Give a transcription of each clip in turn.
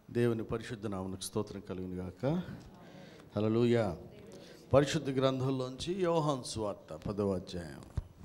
దేవుని పరిశుద్ధ నామనికి స్తోత్రం కలుగును గాక హల్లెలూయా పరిశుద్ధ గ్రంథంలోంచి యోహాన్ సువార్త పదవ అధ్యాయం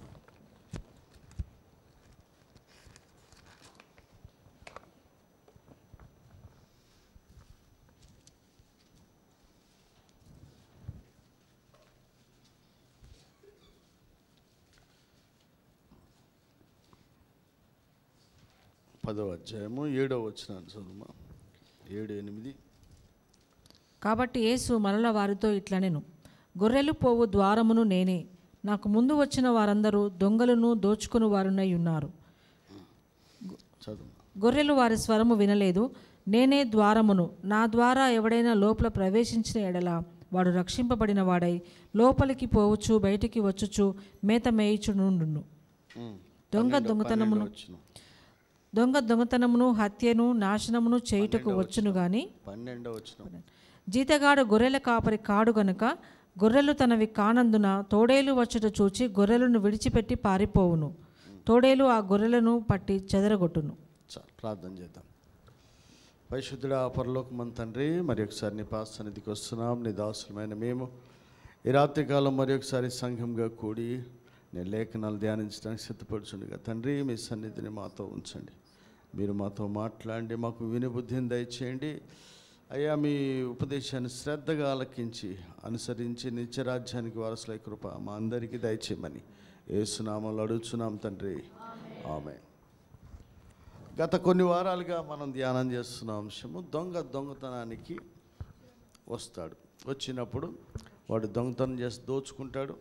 పదవ అధ్యాయము ఏడవ వచ్చిన చదువుమా ఏడు ఎనిమిది కాబట్టి యేసు మరల వారితో ఇట్లనెను గొర్రెలు పోవు ద్వారమును నేనే నాకు ముందు వచ్చిన వారందరూ దొంగలను దోచుకుని వారునై ఉన్నారు చదువు గొర్రెలు వారి స్వరము వినలేదు నేనే ద్వారమును నా ద్వారా ఎవడైనా లోపల ప్రవేశించిన ఎడల వాడు రక్షింపబడిన వాడై లోపలికి పోవచ్చు బయటికి వచ్చుచు మేత మేయిచునుండును దొంగ దొంగతనమును వచ్చిన దొంగ దొంగతనమును హత్యను నాశనమును చేయుటకు వచ్చును గాని పన్నెండవ వచ్చిన జీతగాడు గొర్రెల కాపరి కాడు గనుక గొర్రెలు తనవి కానందున తోడేలు వచ్చుట చూచి గొర్రెలను విడిచిపెట్టి పారిపోవును తోడేలు ఆ గొర్రెలను పట్టి చెదరగొట్టును చాలు ప్రార్థన చేద్దాం పరిశుద్ధుడా పరలోకమన్ తండ్రి మరి ఒకసారి నీ పాస్ సన్నిధికి వస్తున్నాం నీ దాసులమైన మేము ఈ రాత్రికాలం మరి ఒకసారి సంఘంగా కూడి నీ లేఖనాలు ధ్యానించడానికి సిద్ధపడుచుండగా తండ్రి మీ సన్నిధిని మాతో ఉంచండి మీరు మాతో మాట్లాడండి మాకు వినుబుద్ధిని దయచేయండి అయ్యా మీ ఉపదేశాన్ని శ్రద్ధగా ఆలకించి అనుసరించి నిత్యరాజ్యానికి వారసులై కృప మా అందరికీ దయచేయమని ఏసునామాలు అడుగుచున్నాం తండ్రి ఆమె గత కొన్ని వారాలుగా మనం ధ్యానం చేస్తున్న అంశము దొంగ దొంగతనానికి వస్తాడు వచ్చినప్పుడు వాడు దొంగతనం చేసి దోచుకుంటాడు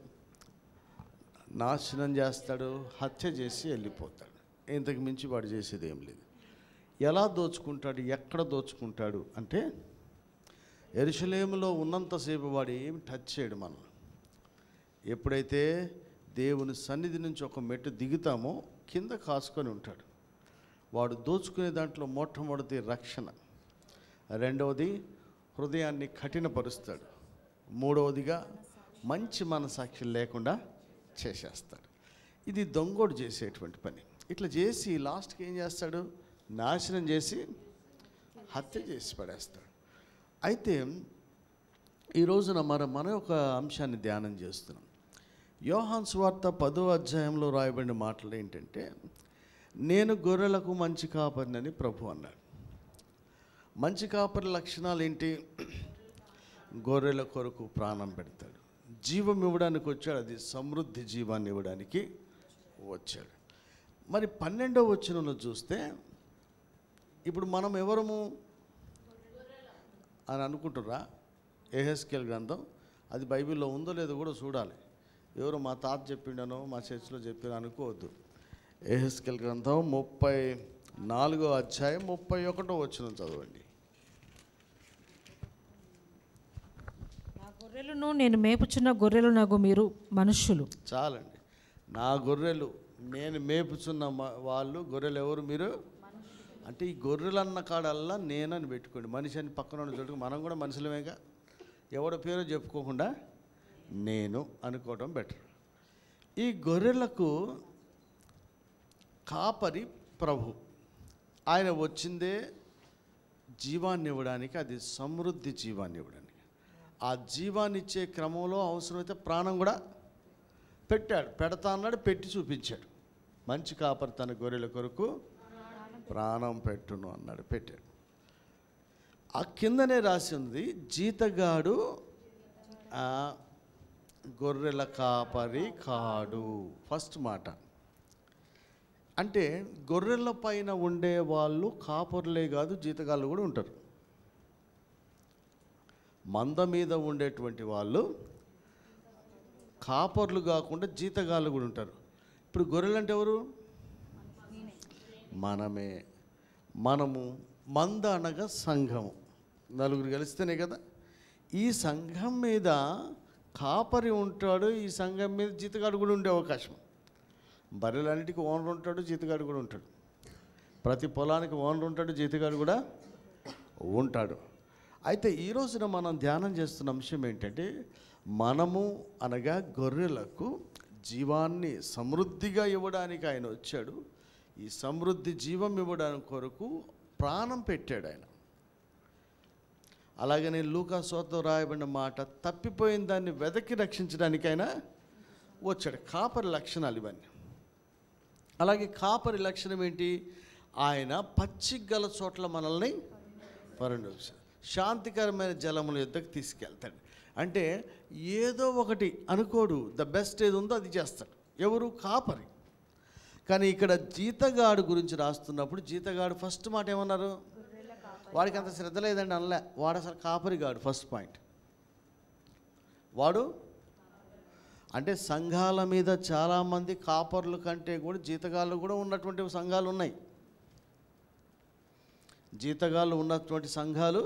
నాశనం చేస్తాడు హత్య చేసి వెళ్ళిపోతాడు ఇంతకు మించి వాడు చేసేది ఏం లేదు ఎలా దోచుకుంటాడు ఎక్కడ దోచుకుంటాడు అంటే ఎరుషలేములో ఉన్నంతసేపు వాడు ఏమి టచ్ చేయడు మనం ఎప్పుడైతే దేవుని సన్నిధి నుంచి ఒక మెట్టు దిగుతామో కింద కాసుకొని ఉంటాడు వాడు దోచుకునే దాంట్లో మొట్టమొదటి రక్షణ రెండవది హృదయాన్ని కఠినపరుస్తాడు మూడవదిగా మంచి మనసాక్షి లేకుండా చేసేస్తాడు ఇది దొంగోడు చేసేటువంటి పని ఇట్లా చేసి లాస్ట్కి ఏం చేస్తాడు నాశనం చేసి హత్య చేసి పడేస్తాడు అయితే ఈ రోజున మన మన ఒక అంశాన్ని ధ్యానం చేస్తున్నాం యోహాన్ స్వార్త పదో అధ్యాయంలో రాయబడిన మాటలు ఏంటంటే నేను గొర్రెలకు మంచి కాపరినని ప్రభు అన్నాడు మంచి కాపరి లక్షణాలు ఏంటి గొర్రెల కొరకు ప్రాణం పెడతాడు జీవం ఇవ్వడానికి వచ్చాడు అది సమృద్ధి జీవాన్ని ఇవ్వడానికి వచ్చాడు మరి పన్నెండో వచనంలో చూస్తే ఇప్పుడు మనం ఎవరము అని అనుకుంటురా ఏహెస్కేల్ గ్రంథం అది బైబిల్లో ఉందో లేదో కూడా చూడాలి ఎవరు మా తాత చెప్పిండనో మా చర్చిలో చెప్పిన అనుకోవద్దు ఏహెస్కేల్ గ్రంథం ముప్పై నాలుగో అధ్యాయం ముప్పై ఒకటో వచ్చిన చదవండి నా గొర్రెలను నేను మేపుచున్న గొర్రెలు నగు మీరు మనుష్యులు చాలండి నా గొర్రెలు నేను మేపుచున్న మ- వాళ్ళు గొర్రెలు ఎవరు మీరు అంటే ఈ గొర్రెలు అన్న కాడల్లా నేనని పెట్టుకోండి మనిషి అని పక్కన ఉన్న చోటుకు మనం కూడా మనుషులమేగా ఎవడ పేరో చెప్పుకోకుండా నేను అనుకోవడం బెటర్ ఈ గొర్రెలకు కాపరి ప్రభు ఆయన వచ్చిందే జీవాన్ని ఇవ్వడానికి అది సమృద్ధి జీవాన్ని ఇవ్వడానికి ఆ జీవాన్ని ఇచ్చే క్రమంలో అవసరమైతే ప్రాణం కూడా పెట్టాడు పెడతా అన్నాడు పెట్టి చూపించాడు మంచి కాపరి తన గొర్రెల కొరకు ప్రాణం పెట్టును అన్నాడు పెట్టాడు ఆ కిందనే రాసి ఉంది జీతగాడు ఆ, గొర్రెల కాపరి కాడు ఫస్ట్ మాట అంటే గొర్రెల పైన ఉండే వాళ్ళు కాపరులే కాదు జీతగాళ్ళు కూడా ఉంటారు మంద మీద ఉండేటువంటి వాళ్ళు కాపర్లు కాకుండా జీతగాళ్ళు కూడా ఉంటారు ఇప్పుడు గొర్రెలు అంటే ఎవరు మనమే మనము మంద అనగా సంఘము నలుగురు కలిస్తేనే కదా ఈ సంఘం మీద కాపరి ఉంటాడు ఈ సంఘం మీద జీతగాడు కూడా ఉండే అవకాశం బర్రెలన్నిటికీ ఓనర్ ఉంటాడు జీతగాడు కూడా ఉంటాడు ప్రతి పొలానికి ఓనర్ ఉంటాడు జీతగాడు కూడా ఉంటాడు అయితే ఈ రోజున మనం ధ్యానం చేస్తున్న అంశం ఏంటంటే మనము అనగా గొర్రెలకు జీవాన్ని సమృద్ధిగా ఇవ్వడానికి ఆయన వచ్చాడు ఈ సమృద్ధి జీవం ఇవ్వడానికి కొరకు ప్రాణం పెట్టాడు ఆయన అలాగనే లూకా సోతో రాయబడిన మాట తప్పిపోయిన దాన్ని వెదకి రక్షించడానికైనా వచ్చాడు కాపరి లక్షణాలు ఇవన్నీ అలాగే కాపరి లక్షణం ఏంటి ఆయన పచ్చిక గల చోట్ల మనల్ని పరుండవచ్చు శాంతికరమైన జలముల యుద్ధకు తీసుకెళ్తాడు అంటే ఏదో ఒకటి అనుకోడు ద బెస్ట్ ఏది ఉందో అది చేస్తాడు ఎవరు కాపరి కానీ ఇక్కడ జీతగాడు గురించి రాస్తున్నప్పుడు జీతగాడు ఫస్ట్ మాట ఏమన్నారు వాడికి అంత శ్రద్ధ లేదండి అనలే వాడు అసలు కాపరిగాడు ఫస్ట్ పాయింట్ వాడు అంటే సంఘాల మీద చాలామంది కాపర్ల కంటే కూడా జీతగాళ్ళు కూడా ఉన్నటువంటి సంఘాలు ఉన్నాయి జీతగాళ్ళు ఉన్నటువంటి సంఘాలు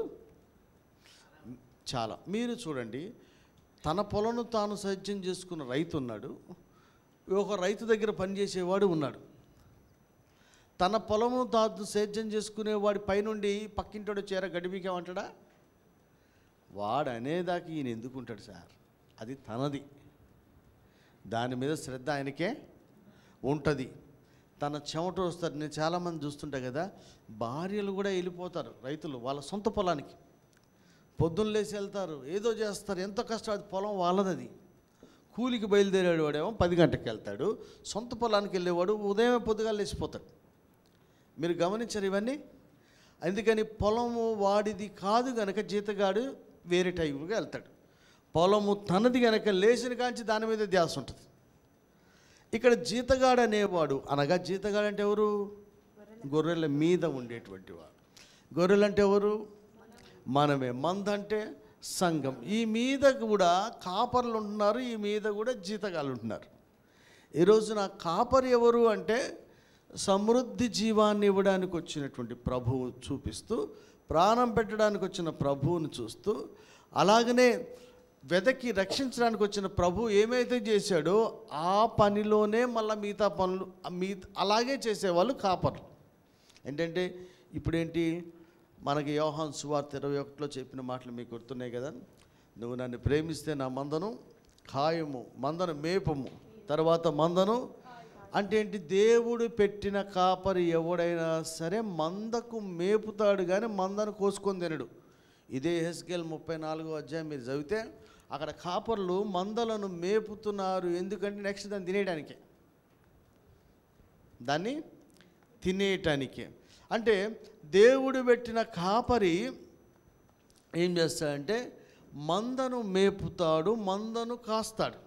చాలా మీరు చూడండి తన పొలను తాను సజ్జం చేసుకున్న రైతు ఉన్నాడు ఒక రైతు దగ్గర పనిచేసేవాడు ఉన్నాడు తన పొలము తాను సేద్యం చేసుకునేవాడి పైనుండి పక్కింటోడు చేర గడిపికామంటాడా వాడు అనేదాకా ఈయన ఎందుకుంటాడు సార్ అది తనది దాని మీద శ్రద్ధ ఆయనకే ఉంటుంది తన చెమట వస్తారు నేను చాలామంది చూస్తుంటా కదా భార్యలు కూడా వెళ్ళిపోతారు రైతులు వాళ్ళ సొంత పొలానికి పొద్దున్న లేచి వెళ్తారు ఏదో చేస్తారు ఎంతో కష్టం అది పొలం వాళ్ళది కూలికి బయలుదేరాడు వాడేమో పది గంటలకు వెళ్తాడు సొంత పొలానికి వెళ్ళేవాడు ఉదయం పొద్దుగా లేచిపోతాడు మీరు గమనించారు ఇవన్నీ అందుకని పొలము వాడిది కాదు గనక జీతగాడు వేరే టైపుగా వెళ్తాడు పొలము తనది గనక లేచిన కాంచి దాని మీద ధ్యాస ఉంటుంది ఇక్కడ జీతగాడు అనేవాడు అనగా జీతగాడు అంటే ఎవరు గొర్రెల మీద ఉండేటువంటి వాడు గొర్రెలు అంటే ఎవరు మనమే మంద అంటే సంఘం ఈ మీద కూడా కాపర్లు ఉంటున్నారు ఈ మీద కూడా జీతగాళ్ళు ఉంటున్నారు ఈరోజు నా కాపరి ఎవరు అంటే సమృద్ధి జీవాన్ని ఇవ్వడానికి వచ్చినటువంటి ప్రభువు చూపిస్తూ ప్రాణం పెట్టడానికి వచ్చిన ప్రభువుని చూస్తూ అలాగనే వెదకి రక్షించడానికి వచ్చిన ప్రభు ఏమైతే చేశాడో ఆ పనిలోనే మళ్ళీ మిగతా పనులు మీ అలాగే చేసేవాళ్ళు కాపర్లు ఏంటంటే ఇప్పుడేంటి మనకి యోహాన్ సువార్త ఇరవై ఒకటిలో చెప్పిన మాటలు మీకు గుర్తున్నాయి కదా నువ్వు నన్ను ప్రేమిస్తే నా మందను ఖాయము మందను మేపము తర్వాత మందను అంటే ఏంటి దేవుడు పెట్టిన కాపరి ఎవడైనా సరే మందకు మేపుతాడు కానీ మందను కోసుకొని తినడు ఇదే హెస్కేల్ ముప్పై నాలుగో అధ్యాయం మీరు చదివితే అక్కడ కాపర్లు మందలను మేపుతున్నారు ఎందుకంటే నెక్స్ట్ దాన్ని తినేయడానికే దాన్ని తినేయటానికి అంటే దేవుడు పెట్టిన కాపరి ఏం చేస్తాడంటే మందను మేపుతాడు మందను కాస్తాడు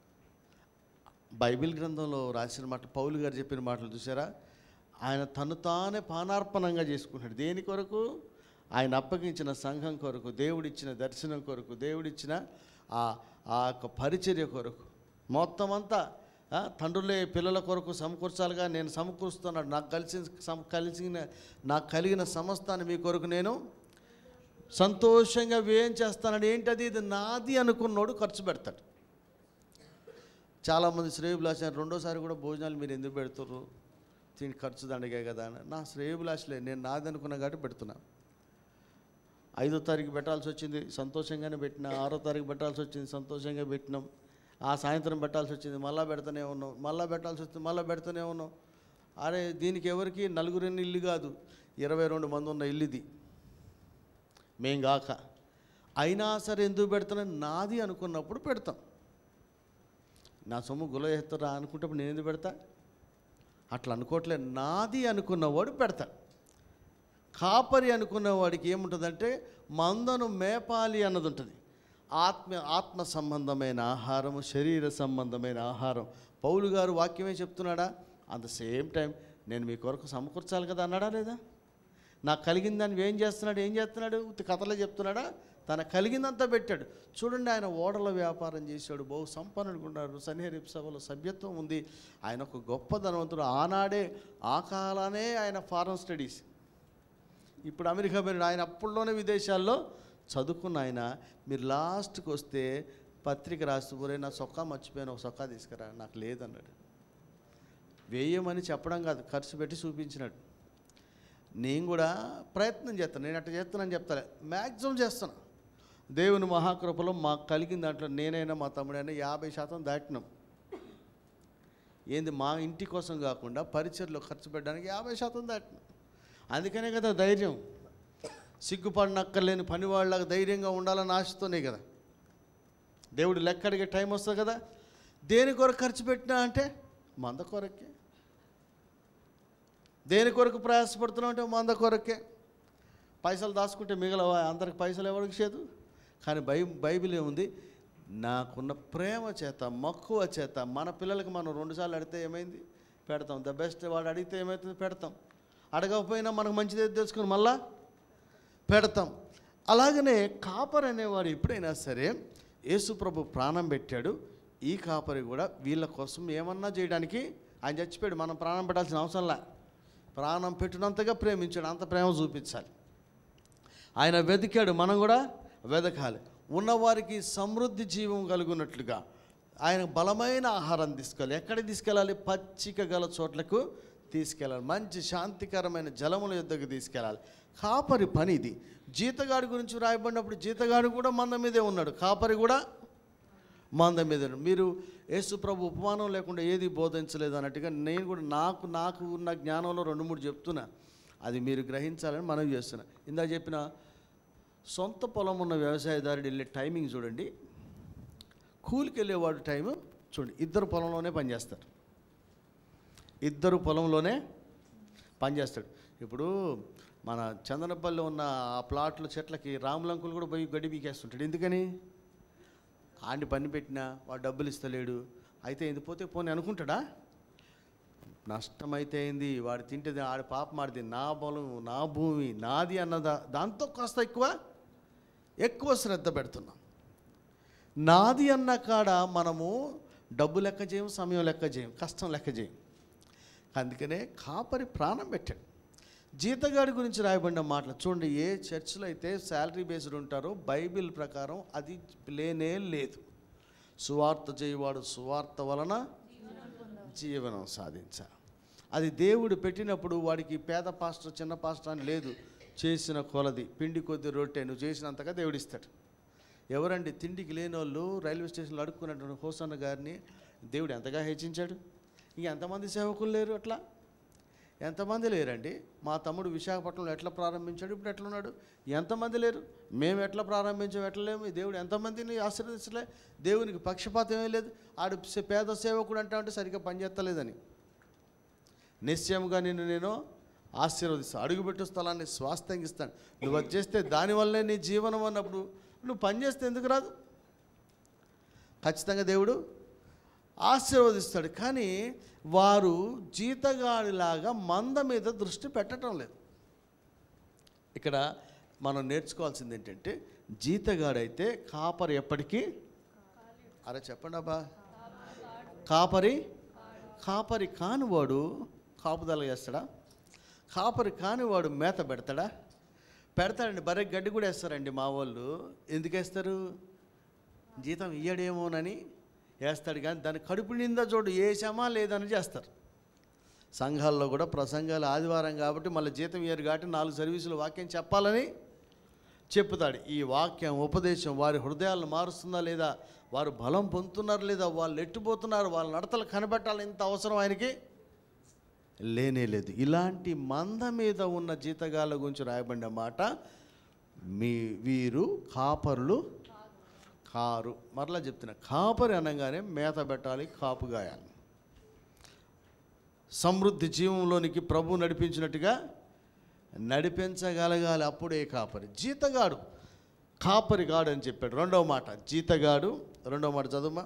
బైబిల్ గ్రంథంలో రాసిన మాట పౌలు గారు చెప్పిన మాటలు చూసారా ఆయన తను తానే పానార్పణంగా చేసుకుంటాడు దేని కొరకు ఆయన అప్పగించిన సంఘం కొరకు దేవుడిచ్చిన దర్శనం కొరకు దేవుడిచ్చిన ఆ ఆ యొక్క పరిచర్య కొరకు మొత్తం అంతా ఆ, తండ్రులే పిల్లల కొరకు సమకూర్చాలిగా నేను సమకూరుస్తున్నాడు నాకు కలిసి సమ కలిసిన నాకు కలిగిన సమస్తాన్ని మీ కొరకు నేను సంతోషంగా వ్యయం చేస్తానని ఏంటది ఇది నాది అనుకున్నోడు ఖర్చు పెడతాడు చాలామంది శ్రేయభిలాష రెండోసారి కూడా భోజనాలు మీరు ఎందుకు పెడుతుర్రు దీని ఖర్చు దండగే కదా అని నా శ్రేయభిలాషలే నేను నాది అనుకున్నా కాబట్టి పెడుతున్నా ఐదో తారీఖు పెట్టాల్సి వచ్చింది సంతోషంగానే పెట్టిన ఆరో తారీఖు పెట్టాల్సి వచ్చింది సంతోషంగా పెట్టినాం ఆ సాయంత్రం పెట్టాల్సి వచ్చింది మళ్ళా పెడతానే ఉన్నాం మళ్ళా పెట్టాల్సి వస్తుంది మళ్ళీ పెడతానే ఉన్నాం అరే దీనికి ఎవరికి నలుగురిని ఇల్లు కాదు ఇరవై రెండు మంది ఉన్న ఇల్లు ఇది మేం గాక అయినా సరే ఎందుకు పెడతాను నాది అనుకున్నప్పుడు పెడతాం నా సొమ్ము గుల చేస్తారా అనుకుంటే నేను ఎందుకు పెడతా అట్లా అనుకోవట్లే నాది అనుకున్నవాడు పెడతాడు కాపరి అనుకున్న వాడికి ఏముంటుందంటే మందను మేపాలి అన్నది ఉంటుంది ఆత్మ ఆత్మ సంబంధమైన ఆహారము శరీర సంబంధమైన ఆహారం పౌలు గారు వాక్యమే చెప్తున్నాడా అట్ ద సేమ్ టైం నేను మీ కొరకు సమకూర్చాలి కదా అన్నాడా లేదా నాకు కలిగిన దాన్ని ఏం చేస్తున్నాడు ఏం చేస్తున్నాడు ఉత్తి కథలే చెప్తున్నాడా తన కలిగిందంతా పెట్టాడు చూడండి ఆయన ఓడల వ్యాపారం చేశాడు బహు సంపన్నుడు ఉన్నారు సన్నిహరిప్ సభలో సభ్యత్వం ఉంది ఆయన ఒక గొప్ప ధనవంతుడు ఆనాడే ఆ కాలానే ఆయన ఫారెన్ స్టడీస్ ఇప్పుడు అమెరికా పోయినాడు ఆయన అప్పుల్లోనే విదేశాల్లో చదువుకున్న ఆయన మీరు లాస్ట్కి వస్తే పత్రిక రాస్తూ పోరే నా సొక్కా మర్చిపోయాను ఒక సొక్కా తీసుకురా నాకు లేదన్నాడు వేయమని చెప్పడం కాదు ఖర్చు పెట్టి చూపించినాడు నేను కూడా ప్రయత్నం చేస్తాను నేను అట్లా చేస్తానని చెప్తాను మ్యాక్సిమం చేస్తాను దేవుని మహాకృపలో మాకు కలిగిన దాంట్లో నేనైనా మా తమ్ముడైనా యాభై శాతం దాటినాం ఏంది మా ఇంటి కోసం కాకుండా పరిచయలో ఖర్చు పెట్టడానికి యాభై శాతం దాటినాం అందుకనే కదా ధైర్యం సిగ్గుపడినక్కర్లేని పనివాళ్ళగా ధైర్యంగా ఉండాలని ఆశతోనే కదా దేవుడు లెక్క అడిగే టైం వస్తుంది కదా దేని కొరకు ఖర్చు పెట్టినా అంటే మంద కొరకే దేని కొరకు ప్రయాసపడుతున్నావు అంటే మంద కొరకే పైసలు దాచుకుంటే మిగలవా అందరికి పైసలు ఎవరికి చేదు కానీ బై బైబిల్ ఏముంది నాకున్న ప్రేమ చేత మక్కువ చేత మన పిల్లలకి మనం రెండుసార్లు అడిగితే ఏమైంది పెడతాం ద బెస్ట్ వాడు అడిగితే ఏమవుతుంది పెడతాం అడగకపోయినా మనకు మంచిది ఏది తెలుసుకుని మళ్ళా పెడతాం అలాగనే కాపర్ అనేవాడు ఎప్పుడైనా సరే యేసుప్రభు ప్రాణం పెట్టాడు ఈ కాపరి కూడా వీళ్ళ కోసం ఏమన్నా చేయడానికి ఆయన చచ్చిపోయాడు మనం ప్రాణం పెట్టాల్సిన అవసరంలా ప్రాణం పెట్టినంతగా ప్రేమించాడు అంత ప్రేమ చూపించాలి ఆయన వెతికాడు మనం కూడా వెతకాలి ఉన్నవారికి సమృద్ధి జీవం కలుగున్నట్లుగా ఆయన బలమైన ఆహారం తీసుకెళ్ళాలి ఎక్కడికి తీసుకెళ్ళాలి పచ్చిక గల చోట్లకు తీసుకెళ్ళాలి మంచి శాంతికరమైన జలముల యుద్ధకు తీసుకెళ్ళాలి కాపరి పని ఇది జీతగాడి గురించి రాయబడినప్పుడు జీతగాడు కూడా మంద మీదే ఉన్నాడు కాపరి కూడా మంద మీద ఉన్నాడు. మీరు యేసు ప్రభు ఉపమానం లేకుండా ఏది బోధించలేదు అన్నట్టుగా నేను కూడా నాకు నాకు ఉన్న జ్ఞానంలో రెండు మూడు చెప్తున్నా అది మీరు గ్రహించాలని మనం చేస్తున్నా ఇందాక చెప్పిన సొంత పొలం ఉన్న వ్యవసాయదారుడు వెళ్ళే టైమింగ్ చూడండి కూలికి వెళ్ళేవాడు టైం చూడండి ఇద్దరు పొలంలోనే పనిచేస్తారు ఇద్దరు పొలంలోనే పనిచేస్తాడు ఇప్పుడు మన చందనపల్లి ఉన్న ఆ ప్లాట్ల చెట్లకి రాములంకులు కూడా పోయి గడ్డి పీకేస్తుంటాడు ఎందుకని ఆడిని పని పెట్టినా వాడు డబ్బులు ఇస్తలేడు అయితే ఇది పోతే పోనీ అనుకుంటాడా నష్టమైతే అయింది వాడు తింటే ఆడి పాప మాడిది నా పొలం నా భూమి నాది అన్నదా దాంతో కాస్త ఎక్కువ ఎక్కువ శ్రద్ధ పెడుతున్నాం నాది అన్న కాడ మనము డబ్బు లెక్క చేయం సమయం లెక్క చేయం కష్టం లెక్క చేయం అందుకనే కాపరి ప్రాణం పెట్టాడు జీతగాడి గురించి రాయబడిన మాటలు చూడండి ఏ చర్చిలో అయితే శాలరీ బేస్డ్ ఉంటారో బైబిల్ ప్రకారం అది లేనే లేదు సువార్త చేయవాడు సువార్త వలన జీవనం సాధించాలి అది దేవుడు పెట్టినప్పుడు వాడికి పేద పాస్టర్ చిన్న పాస్టర్ అని లేదు చేసిన కొలది పిండి కొద్ది రొట్టె నువ్వు చేసినంతగా దేవుడు ఇస్తాడు ఎవరండి తిండికి లేని వాళ్ళు రైల్వే స్టేషన్లో అడుక్కున్నటువంటి హోసన్న గారిని దేవుడు ఎంతగా హెచ్చించాడు ఇంక ఎంతమంది సేవకులు లేరు అట్లా ఎంతమంది లేరండి మా తమ్ముడు విశాఖపట్నంలో ఎట్లా ప్రారంభించాడు ఇప్పుడు ఎట్లా ఉన్నాడు ఎంతమంది లేరు మేము ఎట్లా ప్రారంభించాం ఎట్లా లేము ఈ దేవుడు ఎంతమందిని ఆశీర్వదించలే దేవునికి పక్షపాతం ఏమీ లేదు ఆడు సే- పేద సేవకుడు అంటే అంటే సరిగ్గా పనిచేస్తలేదని నిశ్చయముగా నిన్ను నేను ఆశీర్వదిస్తాను అడుగుపెట్టు స్థలాన్ని స్వాస్థ్యంగా ఇస్తాను నువ్వు అది చేస్తే దానివల్లే నీ జీవనం అన్నప్పుడు నువ్వు పని చేస్తే ఎందుకు రాదు ఖచ్చితంగా దేవుడు ఆశీర్వదిస్తాడు కానీ వారు జీతగాడిలాగా మంద మీద దృష్టి పెట్టడం లేదు ఇక్కడ మనం నేర్చుకోవాల్సింది ఏంటంటే జీతగాడైతే కాపరి ఎప్పటికీ అరే చెప్పండి అబ్బా కాపరి కాపరి కానివాడు కాపుదల చేస్తాడా కాపరి కానివాడు మేత పెడతాడా పెడతాడండి బర్రె గడ్డి కూడా వేస్తారండి మా వాళ్ళు ఎందుకు వేస్తారు జీతం ఇయ్యడేమోనని వేస్తాడు కానీ దాని కడుపు నిందా చూడు వేసామా లేదని చేస్తారు సంఘాల్లో కూడా ప్రసంగాలు ఆదివారం కాబట్టి మళ్ళీ జీతం ఇయ్యరు కాబట్టి నాలుగు సర్వీసులు వాక్యం చెప్పాలని చెప్తాడు ఈ వాక్యం ఉపదేశం వారి హృదయాలను మారుస్తుందా లేదా వారు బలం పొందుతున్నారు లేదా వాళ్ళు ఎట్టుపోతున్నారు వాళ్ళ నడతలు కనబెట్టాలి ఇంత అవసరం ఆయనకి లేనే లేదు ఇలాంటి మంద మీద ఉన్న జీతగాళ్ళ గురించి రాయబడిన మాట మీ వీరు కాపరులు కారు మరలా చెప్తున్నా కాపరి అనగానే మేత పెట్టాలి కాపు గాయాలి సమృద్ధి జీవంలోనికి ప్రభు నడిపించినట్టుగా నడిపించగలగాలి అప్పుడే కాపరి జీతగాడు కాపరి గాడు అని చెప్పాడు రెండవ మాట జీతగాడు రెండవ మాట చదువుమా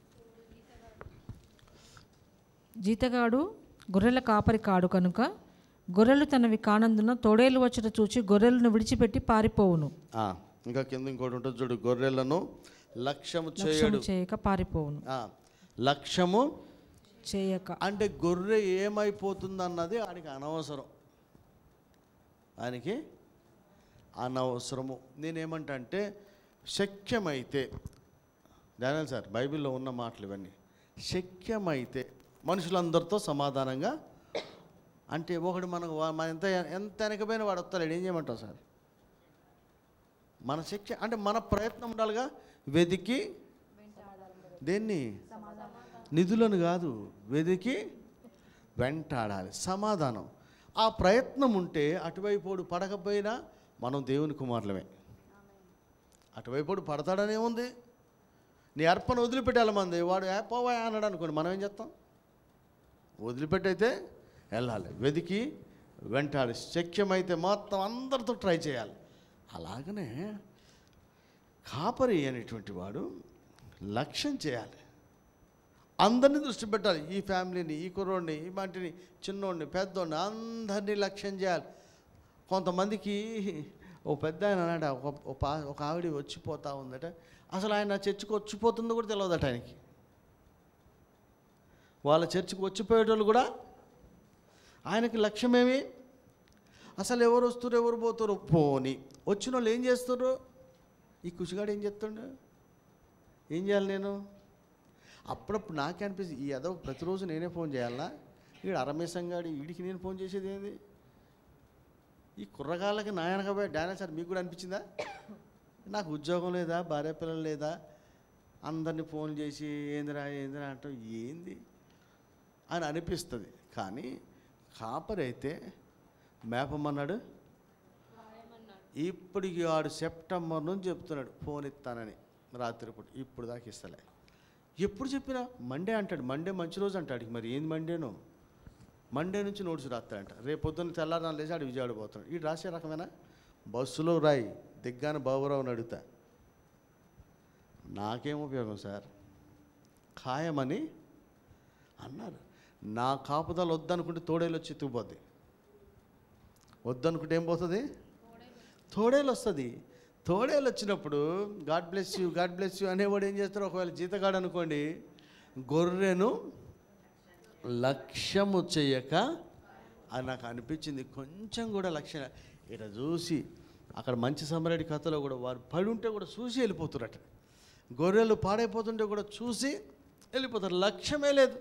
జీతగాడు గొర్రెల కాపరి కాడు కనుక గొర్రెలు తనవి కానందున తోడేలు వచ్చట చూచి గొర్రెలను విడిచిపెట్టి పారిపోవును ఆ, ఇంకా కింద ఇంకోటి ఉంటుంది చూడు గొర్రెలను లక్ష్యము లక్ష్యము చేయడు చేయక పారిపోవును ఆ, లక్ష్యము చేయక అంటే గొర్రె ఏమైపోతుందన్నది ఆయనకి అనవసరం ఆయనకి అనవసరము నేనేమంటా అంటే శక్యమైతే డానియల్ సార్ బైబిల్లో ఉన్న మాటలు ఇవన్నీ శక్యమైతే మనుషులందరితో సమాధానంగా అంటే ఒకడు మనకు వా- మన ఎంత ఎంత వెనకపోయినా వాడు వస్తాడు ఏం చేయమంటావు సార్ మన శక్తి అంటే మన ప్రయత్నం ఉండాలిగా వెతికి దేన్ని నిధులను కాదు వెతికి వెంటాడాలి సమాధానం ఆ ప్రయత్నం ఉంటే అటువైపోడు పడకపోయినా మనం దేవుని కుమారులమే అటువైపు పడతాడనే ఉంది నీ అర్పణ వదిలిపెట్టాలి మంది వాడు "ఏ, పోవా అన్నాడు అనుకోండి మనం ఏం చేస్తాం వదిలిపెట్టయితే వెళ్ళాలి వెతికి వెంటాడి శక్యమైతే మొత్తం అందరితో ట్రై చేయాలి అలాగనే కాపరి అనేటువంటి వాడు లక్ష్యం చేయాలి అందరినీ దృష్టి పెట్టాలి ఈ ఫ్యామిలీని ఈ కుర్రోడిని ఈ మంటిని చిన్నోడిని పెద్దోడిని అందరినీ లక్ష్యం చేయాలి కొంతమందికి ఓ పెద్ద ఆయన అన్నాడు ఒక ఒక పా- ఒక ఆవిడ వచ్చిపోతా ఉందట అసలు ఆయన చర్చికి వచ్చిపోతుందో కూడా తెలియదట ఆయనకి వాళ్ళ చర్చికి వచ్చిపోయేటోళ్ళు కూడా ఆయనకి లక్ష్యమేమి అసలు ఎవరు వస్తారు ఎవరు పోతారు పోని వచ్చిన వాళ్ళు ఏం చేస్తారు ఈ కుషిగాడు ఏం చేస్తుండు ఏం చేయాలి నేను అప్పుడప్పుడు నాకే అనిపిస్తుంది ఈ ఏదో ప్రతిరోజు నేనే ఫోన్ చేయాలా వీడు అరమేశంగాడి వీడికి నేను ఫోన్ చేసేది ఏంది ఈ కుర్రగాళ్ళకి నాయనగా పోయి డానా సార్ మీకు కూడా అనిపించిందా నాకు ఉద్యోగం లేదా భార్య పిల్లలు లేదా అందరినీ ఫోన్ చేసి ఏందిరా ఏందిరా అంటాం ఏంది అని అనిపిస్తుంది కానీ కాపరైతే మేపమన్నాడు ఇప్పటికి వాడు సెప్టెంబర్ నుంచి చెప్తున్నాడు ఫోన్ ఇస్తానని రాత్రిపూట ఇప్పుడు దాకా ఇస్తలే ఎప్పుడు చెప్పినా మండే అంటాడు మండే మంచి రోజు అంటాడు మరి ఏంది మండేను మండే నుంచి నోట్స్ రాస్తాడంట రేపు పొద్దున్న తెల్లారని లేచి ఆడు విజయవాడ పోతున్నాడు ఈ రాసే రకమేనా బస్సులో రాయి దిగ్గాన బాబురావుని అడుగుతా నాకేం ఉపయోగం సార్ ఖాయమని అన్నారు నా కాపుదల వద్దనుకుంటే తోడేలు వచ్చి ఎత్తుకుపోద్ది వద్దనుకుంటే ఏం పోతుంది తోడేలు వస్తుంది తోడేలు వచ్చినప్పుడు God bless you God bless you అనేవాడు ఏం చేస్తారు ఒకవేళ జీతగాడు అనుకోండి గొర్రెను లక్ష్యము చేయక అది నాకు అనిపించింది కొంచెం కూడా లక్ష్యం ఇక్కడ చూసి అక్కడ మంచి సమరెడ్డి కథలో కూడా వారు పడి ఉంటే కూడా చూసి వెళ్ళిపోతారట గొర్రెలు పాడైపోతుంటే కూడా చూసి వెళ్ళిపోతారు లక్ష్యమే లేదు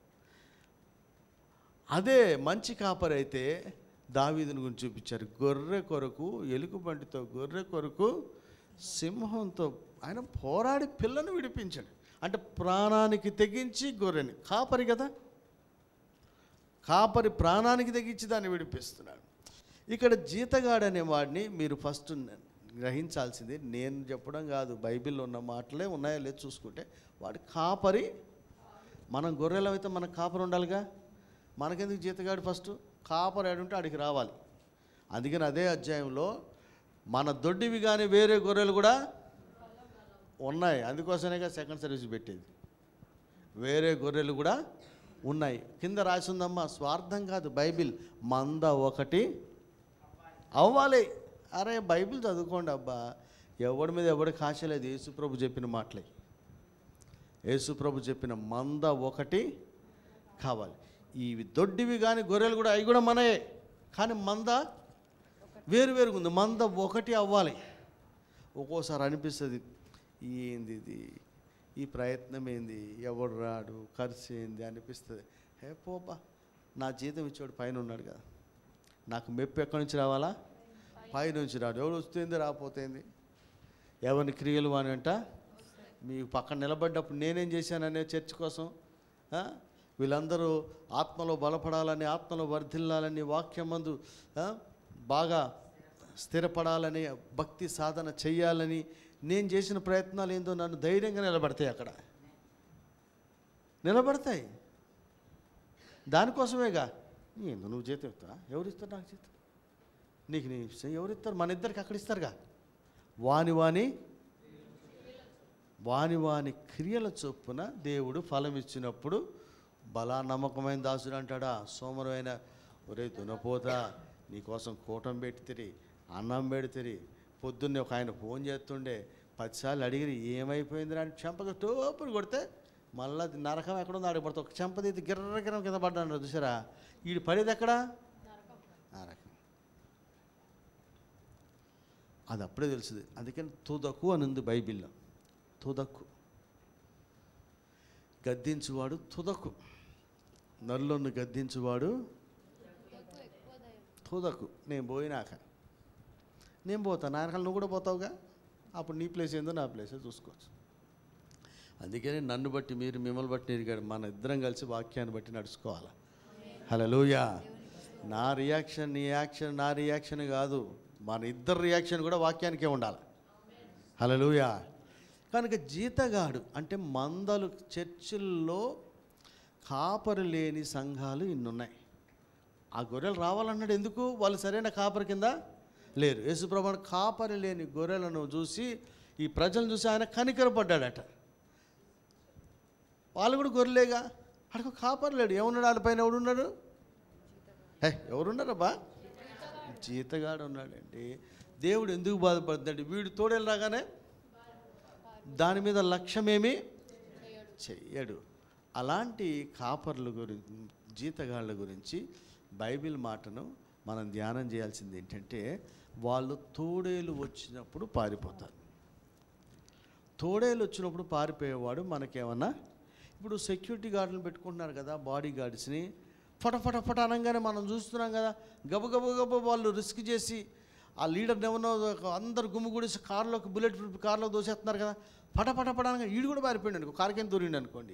అదే మంచి కాపరి అయితే దావీదుని గురించి చూపించారు గొర్రె కొరకు ఎలుగుబంటితో గొర్రె కొరకు సింహంతో ఆయన పోరాడి పిల్లను విడిపించాడు అంటే ప్రాణానికి తెగించి గొర్రెని కాపరి కదా కాపరి ప్రాణానికి తెగించి దాన్ని విడిపిస్తున్నాడు ఇక్కడ జీతగాడు అనే వాడిని మీరు ఫస్ట్ గ్రహించాల్సింది నేను చెప్పడం కాదు బైబిల్లో ఉన్న మాటలే ఉన్నాయో లేదు చూసుకుంటే వాడు కాపరి మనం గొర్రెలం అయితే మనకు కాపరి ఉండాలిగా మనకెందుకు జీతగాడు ఫస్ట్ కాపరి ఆడుంటే ఆడికి రావాలి అందుకని అదే అధ్యాయంలో మన దొడ్డివి కానీ వేరే గొర్రెలు కూడా ఉన్నాయి అందుకోసమేగా సెకండ్ సర్వీస్ పెట్టేది వేరే గొర్రెలు కూడా ఉన్నాయి కింద రాసి ఉందమ్మా స్వార్థం కాదు బైబిల్ మంద ఒకటి అవ్వాలి అరే బైబిల్ చదువుకోండి అబ్బా ఎవడి మీద ఎవడికి ఆశ లేదు యేసుప్రభు చెప్పిన మాటలే యేసుప్రభు చెప్పిన మంద ఒకటి కావాలి ఇవి దొడ్డివి కానీ గొర్రెలు కూడా అవి కూడా మనయే కానీ మంద వేరు వేరుగా ఉంది మంద ఒకటి అవ్వాలి ఒక్కోసారి అనిపిస్తుంది ఏంది ఇది ఈ ప్రయత్నం ఏంది ఎవడు రాడు ఖర్చు ఏంది అనిపిస్తుంది హే పోపా నా జీతం ఇచ్చాడు పైన ఉన్నాడు కదా నాకు మెప్పు ఎక్కడి నుంచి రావాలా పై నుంచి రాడు ఎవడు వస్తుంది రాపోతుంది ఎవరిని క్రియలు అని అంట మీ పక్కన నిలబడ్డప్పుడు నేనేం చేశాననే చర్చ్ కోసం ఆ? వీళ్ళందరూ ఆత్మలో బలపడాలని ఆత్మలో వర్ధిల్లాలని వాక్యం మందు ఆ? బాగా స్థిరపడాలని భక్తి సాధన చెయ్యాలని నేను చేసిన ప్రయత్నాలు ఏందో నన్ను ధైర్యంగా నిలబడతాయి అక్కడ నిలబడతాయి దానికోసమేగా ఏందో నువ్వు జీతం ఇస్తావా ఎవరు ఇస్తారు నాకు జీతం నీకు నీ ఇష్టం ఎవరు ఇస్తారు మన ఇద్దరికి అక్కడ ఇస్తారుగా వాని వాని వాని వాని క్రియల చొప్పున దేవుడు ఫలం ఇచ్చినప్పుడు బలా నమ్మకమైన దాసుడు అంటాడా సోమరమైన ఒరే దునపోతా నీకోసం కూటం పెడితిరి అన్నం పెడితిరి పొద్దున్నే ఒక ఆయన ఫోన్ చేస్తుండే పదిసార్లు అడిగిరి ఏమైపోయింది అని చెంపగా టోపులు కొడితే మళ్ళీ నరకం ఎక్కడుందో అడిగి పడుతుంది ఒక చెంప తీసి గిర్ర గిర్రం కింద పడ్డాను చూసారా వీడు పడేది ఎక్కడా నరకం అది అప్పుడే తెలుస్తుంది అందుకని తుదకు అని ఉంది బైబిల్లో తుదకు గద్దించువాడు తుదకు నల్లును గద్దించువాడు తుదకు నేను పోయినాక నేను పోతాను నాయనకాల నువ్వు కూడా పోతావుగా అప్పుడు నీ ప్లేస్ ఏందో నా ప్లేస్ చూసుకోవచ్చు అందుకని నన్ను బట్టి మీరు మిమ్మల్ని బట్టి ఎరిగాడు మన ఇద్దరం కలిసి వాక్యాన్ని బట్టి నడుచుకోవాలి హలోయా నా రియాక్షన్ నీ యాక్షన్ నా రియాక్షన్ కాదు మన ఇద్దరు రియాక్షన్ కూడా వాక్యానికే ఉండాలి హలలుయా కనుక జీతగాడు అంటే మందలు చర్చిల్లో కాపరి లేని సంఘాలు ఇన్నున్నాయి ఆ గొర్రెలు రావాలన్నాడు ఎందుకు వాళ్ళు సరైన కాపరి కింద లేరు యేసుప్రభు కాపరి లేని గొర్రెలను చూసి ఈ ప్రజలను చూసి ఆయన కనికరపడ్డాడట వాళ్ళు కూడా గొర్రెలేగా అక్కడ కాపరి లేడు ఏమున్నాడు వాళ్ళపైన ఎవడున్నాడు హే ఎవరున్నారబ్బా జీతగాడు ఉన్నాడండి దేవుడు ఎందుకు బాధపడుతున్నాడు వీడు తోడేలు రాగానే దాని మీద లక్ష్యమేమి చెయ్యడు అలాంటి కాపర్ల గురించి జీతగాళ్ళ గురించి బైబిల్ మాటను మనం ధ్యానం చేయాల్సింది ఏంటంటే వాళ్ళు తోడేలు వచ్చినప్పుడు పారిపోతారు తోడేలు వచ్చినప్పుడు పారిపోయేవాడు మనకేమన్నా ఇప్పుడు సెక్యూరిటీ గార్డులను పెట్టుకుంటున్నారు కదా బాడీ గార్డ్స్ని ఫటఫట ఫట అనగానే మనం చూస్తున్నాం కదా గబ గబ గబ వాళ్ళు రిస్క్ చేసి ఆ లీడర్ని ఏమన్నా అందరు గుమ్మిగూడేసి కార్లోకి బుల్లెట్ ప్రూఫ్ కార్లోకి దోసేస్తున్నారు కదా ఫట ఫట ఫట అనగా ఈడు కూడా పారిపోయాడు అనుకో కారుకేం దూరిండు అనుకోండి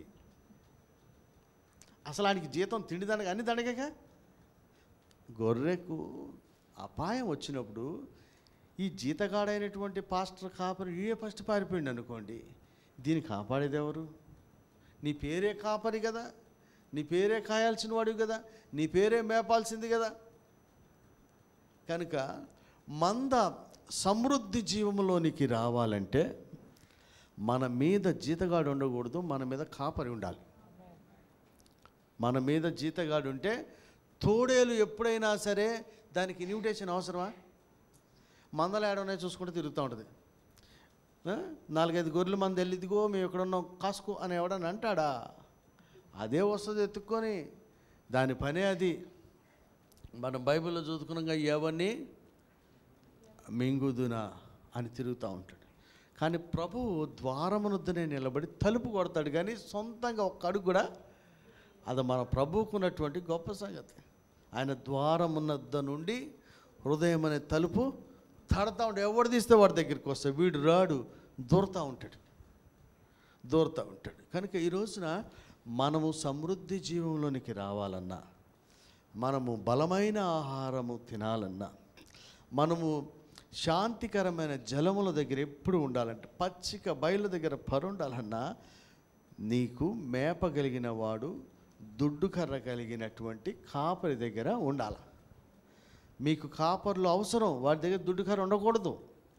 అసలు ఆయనకి జీతం తిండి దండగ అన్ని దండగక గొర్రెకు అపాయం వచ్చినప్పుడు ఈ జీతగాడైనటువంటి పాస్టర్ కాపరి ఏ ఫస్ట్ పారిపోయింది అనుకోండి దీన్ని కాపాడేది ఎవరు నీ పేరే కాపరి కదా నీ పేరే కాయాల్సిన వాడివి కదా నీ పేరే మేపాల్సింది కదా కనుక మంద సమృద్ధి జీవంలోనికి రావాలంటే మన మీద జీతగాడు ఉండకూడదు మన మీద కాపరి ఉండాలి మన మీద జీతగాడు ఉంటే తోడేలు ఎప్పుడైనా సరే దానికి ఇన్విటేషన్ అవసరమా మందలు ఏడనే చూసుకుంటూ తిరుగుతూ ఉంటుంది ఆ? నాలుగైదు గొర్రెలు మంది వెళ్ళిదిగో మేము ఎక్కడ ఉన్నాం కాసుకో అని ఎవడని అంటాడా అదే వస్తుంది ఎత్తుక్కొని దాని పనే అది మనం బైబిల్లో చదువుకున్నాగా ఎవరిని మింగుదునా అని తిరుగుతూ ఉంటాడు కానీ ప్రభువు ద్వారమునొద్దనే నిలబడి తలుపు కొడతాడు కానీ సొంతంగా ఒక్క అడుగు కూడా అది మన ప్రభువుకు ఉన్నటువంటి గొప్ప సంగతి ఆయన ద్వారమునద్ద నుండి హృదయం అనే తలుపు తడతా ఉంటాడు ఎవడు తీస్తే వాడి దగ్గరికి వస్తాడు వీడు రాడు దూరతా ఉంటాడు దూరతా ఉంటాడు కనుక ఈ రోజున మనము సమృద్ధి జీవంలోనికి రావాలన్నా మనము బలమైన ఆహారము తినాలన్నా మనము శాంతికరమైన జలముల దగ్గర ఎప్పుడు ఉండాలంటే పచ్చిక బయలు దగ్గర పరుండాలన్నా నీకు మేపగలిగిన వాడు దుడ్డు కర్ర కలిగినటువంటి కాపరి దగ్గర ఉండాలి మీకు కాపర్లు అవసరం వాడి దగ్గర దుడ్డు కర్ర ఉండకూడదు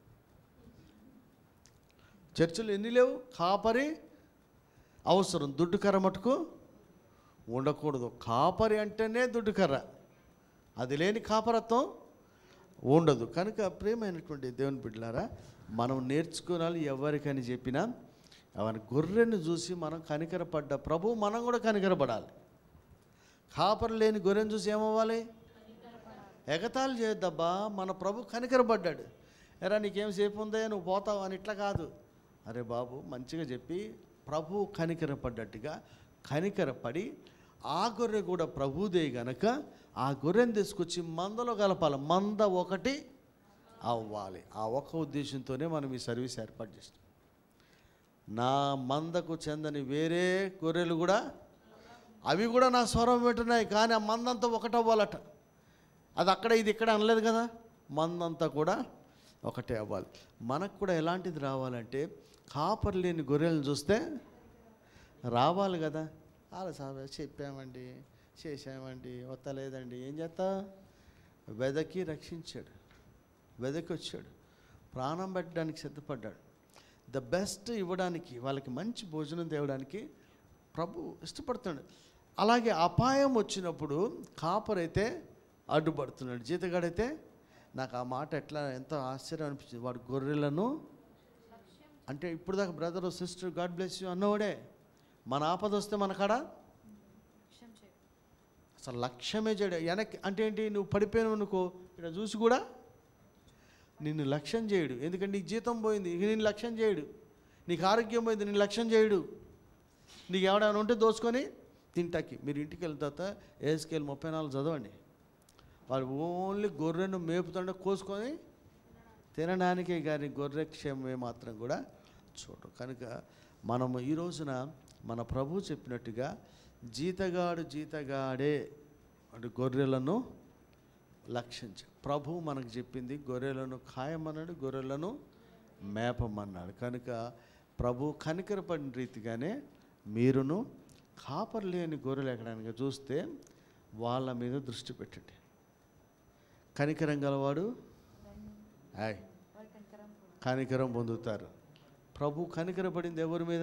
చర్చలు ఎన్ని లేవు కాపరి అవసరం దుడ్డు కర్ర మటుకు ఉండకూడదు కాపరి అంటేనే దుడ్డు కర్ర అది లేని కాపరత్వం ఉండదు కనుక ప్రేమైనటువంటి దేవుని బిడ్డలారా మనం నేర్చుకోవాలి ఎవరికని చెప్పినా అవని గొర్రెను చూసి మనం కనికరపడ్డ ప్రభు మనం కూడా కనికరపడాలి కాపరి లేని గొర్రెను చూసి ఏమవ్వాలి ఎగతాళి చేయొద్దబ్బా మన ప్రభు కనికరపడ్డాడు ఎరా నీకేం సేపు ఉందే నువ్వు పోతావు అని ఇట్లా కాదు అరే బాబు మంచిగా చెప్పి ప్రభు కనికరపడ్డట్టుగా కనికరపడి ఆ గొర్రె కూడా ప్రభుదే గనక ఆ గొర్రెని తీసుకొచ్చి మందలో కలపాలి మంద ఒకటి అవ్వాలి ఆ ఒక్క ఉద్దేశంతోనే మనం ఈ సర్వీస్ ఏర్పాటు చేస్తాం నా మందకు చెందని వేరే గొర్రెలు కూడా అవి కూడా నా స్వరం వింటున్నాయి కానీ ఆ మందంతా ఒకటవ్వాలట అది అక్కడ ఇది ఇక్కడ అనలేదు కదా మందంతా కూడా ఒకటే అవ్వాలి మనకు కూడా ఎలాంటిది రావాలంటే కాపర్ లేని గొర్రెలను చూస్తే రావాలి కదా అలా సార్ చెప్పామండి చేసామండి వస్తలేదండి ఏం చేస్తా వెదకి రక్షించాడు వెదకి వచ్చాడు ప్రాణం పెట్టడానికి సిద్ధపడ్డాడు ద బెస్ట్ ఇవ్వడానికి వాళ్ళకి మంచి భోజనం తేవడానికి ప్రభు ఇష్టపడుతున్నాడు అలాగే అపాయం వచ్చినప్పుడు కాపరైతే అడ్డుపడుతున్నాడు జీతగాడైతే నాకు ఆ మాట ఎట్లా ఎంతో ఆశ్చర్యం అనిపించింది వాడు గొర్రెలను అంటే ఇప్పుడు దాకా brother sister God bless you అన్నవాడే మన ఆపద వస్తే మన కాడ అసలు లక్ష్యమే చేయడు వెనక్కి అంటే ఏంటి నువ్వు పడిపోయినావు అనుకో ఇక్కడ చూసి కూడా నిన్ను లక్ష్యం చేయడు ఎందుకంటే నీకు జీతం పోయింది ఇక నిన్ను లక్ష్యం చేయడు నీకు ఆరోగ్యం పోయింది నిన్ను లక్ష్యం చేయడు నీకు ఎవడైనా ఉంటే దోచుకొని తింటాకి మీరు ఇంటికి వెళ్ళిన తర్వాత ఏసుకెళ్ళి ముప్పై నాలుగు చదవండి వాడు ఓన్లీ గొర్రెను మేపుతుండే కోసుకొని తినడానికే కానీ గొర్రె క్షేమమే మాత్రం కూడా చూడరు కనుక మనము ఈ రోజున మన ప్రభు చెప్పినట్టుగా జీతగాడు జీతగాడే అంటే గొర్రెలను లక్షించ ప్రభువు మనకు చెప్పింది గొర్రెలను ఖాయమన్నాడు గొర్రెలను మేపమన్నాడు కనుక ప్రభు కనికరపడిన రీతిగానే మీరును కాపరు లేని గొర్రెలు ఎక్కడానికి చూస్తే వాళ్ళ మీద దృష్టి పెట్టండి కనికరం గలవాడు హాయ్ కనికరం పొందుతారు ప్రభు కనికరపడింది ఎవరి మీద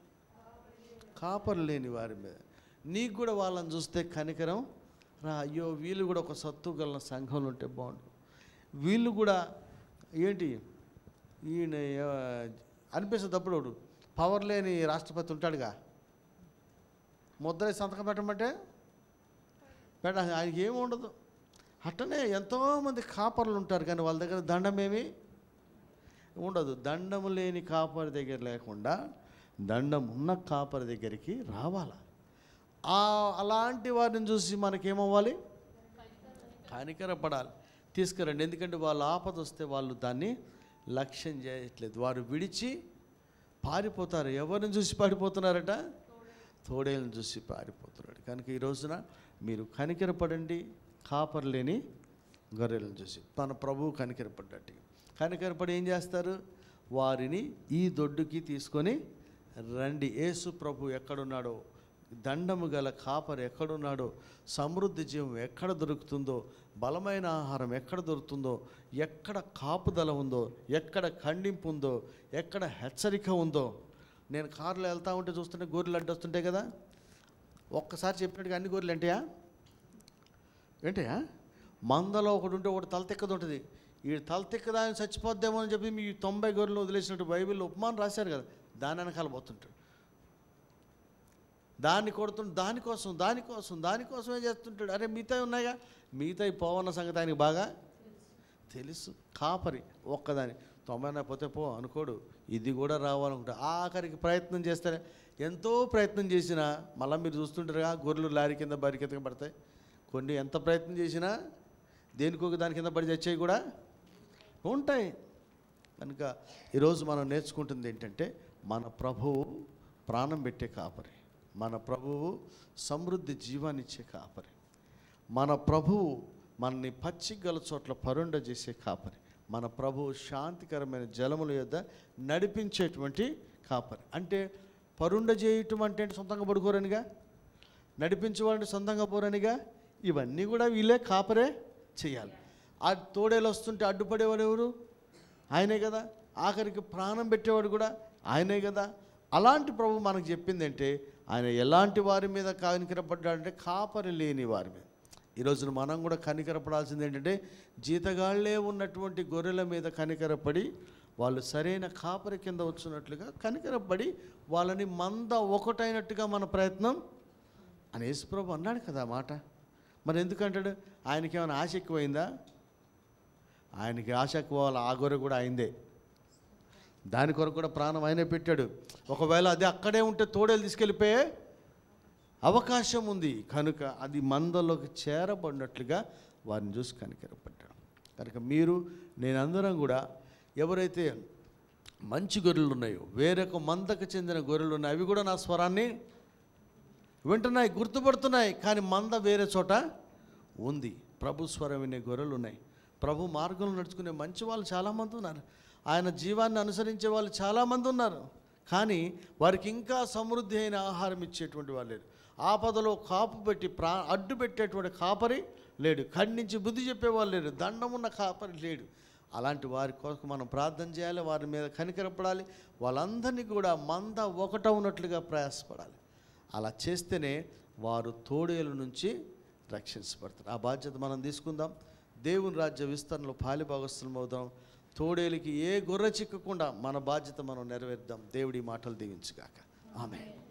కాపరు లేని వారి మీద నీకు కూడా వాళ్ళని చూస్తే కనికరం రా అయ్యో వీళ్ళు కూడా ఒక సత్తు గల సంఘంలో ఉంటే బాగుండు వీళ్ళు కూడా ఏంటి ఈయన ఆ, అనిపిస్తుంది అప్పుడు ఒకడు పవర్ లేని రాష్ట్రపతి ఉంటాడుగా ముద్ర వేసి సంతకం పెట్టమంటే పెట్ట ఆయనకి ఏమి ఉండదు అట్టనే ఎంతోమంది కాపర్లు ఉంటారు కానీ వాళ్ళ దగ్గర దండం ఏమి ఉండదు దండము లేని కాపరి దగ్గర లేకుండా దండం ఉన్న కాపరి దగ్గరికి రావాలా ఆ అలాంటి వారిని చూసి మనకేమవ్వాలి కనికరపడాలి తీసుకురండి ఎందుకంటే వాళ్ళు ఆపద వస్తే వాళ్ళు దాన్ని లక్ష్యం చేయట్లేదు వారు విడిచి పారిపోతారు ఎవరిని చూసి పారిపోతున్నారట తోడేలను చూసి పారిపోతున్నాడు కనుక ఈ రోజున మీరు కనికరపడండి కాపర్ లేని గొర్రెలను చూసి మన ప్రభువు కనికరపడ్డట్టు కనికరపడి ఏం చేస్తారు వారిని ఈ దొడ్డుకి తీసుకొని రండి యేసు ప్రభు ఎక్కడున్నాడో దండము గల కాపరి ఎక్కడున్నాడో సమృద్ధి జీవం ఎక్కడ దొరుకుతుందో బలమైన ఆహారం ఎక్కడ దొరుకుతుందో ఎక్కడ కాపుదల ఉందో ఎక్కడ ఖండింపు ఉందో ఎక్కడ హెచ్చరిక ఉందో నేను కారులో వెళ్తా ఉంటే చూస్తుంటే గొర్రెలు అడ్డొస్తుంటాయి కదా ఒక్కసారి చెప్పినట్టుగా అన్ని గొర్రెలు ఏంటయా ఏంటయా మందలో ఒకటి ఉంటే ఒకటి తలతెక్కది ఉంటుంది ఈ తలతెక్కదా అని చచ్చిపోద్దేమో అని చెప్పి మీ తొంభై గొర్రెలు వదిలేసినట్టు బైబిల్లో ఉపమానం రాశారు కదా దాని వెనకాల పోతుంటాడు దాన్ని కొడుతుంటే దానికోసం దానికోసం దానికోసమే చేస్తుంటాడు అరే మిగతా ఉన్నాయిగా మిగతా పోవన్న సంగతి ఆయనకి బాగా తెలుసు కాపరి ఒక్కదాని తొంభై పోతే పో అనుకోడు ఇది కూడా రావాలనుకుంటా ఆఖరికి ప్రయత్నం చేస్తే ఎంతో ప్రయత్నం చేసినా మళ్ళీ మీరు చూస్తుంటారుగా గొర్రెలు లారీ కింద బరి కింద పడతాయి కొన్ని ఎంత ప్రయత్నం చేసినా దేనికో ఒక దాని కింద పడి చచ్చేవి కూడా ఉంటాయి కనుక ఈరోజు మనం నేర్చుకుంటుంది ఏంటంటే మన ప్రభువు ప్రాణం పెట్టే కాపరి మన ప్రభువు సమృద్ధి జీవాన్నిచ్చే కాపరి మన ప్రభువు మనని పచ్చి గల చోట్ల పరుండ చేసే కాపరి మన ప్రభువు శాంతికరమైన జలముల యొద్ద నడిపించేటువంటి కాపరి అంటే పరుండ చేయటం అంటే ఏంటి? సొంతంగా పడుకోరనిగా నడిపించేవాడిని సొంతంగా పోరనిగా ఇవన్నీ కూడా వీళ్ళే కాపరే చేయాలి ఆ తోడేలు వస్తుంటే అడ్డుపడేవాడు ఎవరు ఆయనే కదా ఆఖరికి ప్రాణం పెట్టేవాడు కూడా ఆయనే కదా అలాంటి ప్రభు మనకు చెప్పిందంటే ఆయన ఎలాంటి వారి మీద కనికరపడ్డాడంటే కాపరి లేని వారి మీద ఈ రోజున మనం కూడా కనికరపడాల్సింది ఏంటంటే జీతగాళ్లే ఉన్నటువంటి గొర్రెల మీద కనికరపడి వాళ్ళు సరైన కాపరి కింద వచ్చినట్లుగా కనికరపడి వాళ్ళని మంద ఒకటైనట్టుగా మన ప్రయత్నం అని యేసుప్రభు అన్నాడు కదా ఆ మాట మరి ఎందుకంటాడు ఆయనకి ఏమైనా ఆశ ఎక్కువైందా ఆయనకి ఆశ ఎక్కువ వాళ్ళ ఆ గొర్రె కూడా అయిందే దాని కొరకు కూడా ప్రాణం ఆయనే పెట్టాడు ఒకవేళ అది అక్కడే ఉంటే తోడేలు తీసుకెళ్ళిపోయే అవకాశం ఉంది కనుక అది మందలోకి చేరబడినట్లుగా వారిని చూసి కనికరపడ్డాడు కనుక మీరు నేనందరం కూడా ఎవరైతే మంచి గొర్రెలు ఉన్నాయో వేరొక మందకు చెందిన గొర్రెలు ఉన్నాయి అవి కూడా నా స్వరాన్ని వింటున్నాయి గుర్తుపడుతున్నాయి కానీ మంద వేరే చోట ఉంది ప్రభు స్వరం వినే గొర్రెలు ఉన్నాయి ప్రభు మార్గంలో నడుచుకునే మంచి వాళ్ళు చాలామంది ఉన్నారు ఆయన జీవాన్ని అనుసరించే వాళ్ళు చాలామంది ఉన్నారు కానీ వారికి ఇంకా సమృద్ధి అయిన ఆహారం ఇచ్చేటువంటి వాళ్ళు లేరు ఆపదలో కాపు పెట్టి ప్రా అడ్డు పెట్టేటువంటి కాపరి లేడు ఖండించి బుద్ధి చెప్పేవాళ్ళు లేరు దండం ఉన్న కాపరి లేడు అలాంటి వారి కోసం మనం ప్రార్థన చేయాలి వారి మీద కనికరపడాలి వాళ్ళందరినీ కూడా మంద ఒకట ఉన్నట్లుగా ప్రయాసపడాలి అలా చేస్తేనే వారు తోడేలు నుంచి రక్షించబడతారు ఆ బాధ్యత మనం తీసుకుందాం దేవుని రాజ్య విస్తరణలో పాలిభాగస్థలం అవుదాం తోడేలికి ఏ గొర్రె చిక్కకుండా మన బాధ్యత మనం నెరవేర్దాం దేవుడి మాటలు దీవించుగాక ఆమె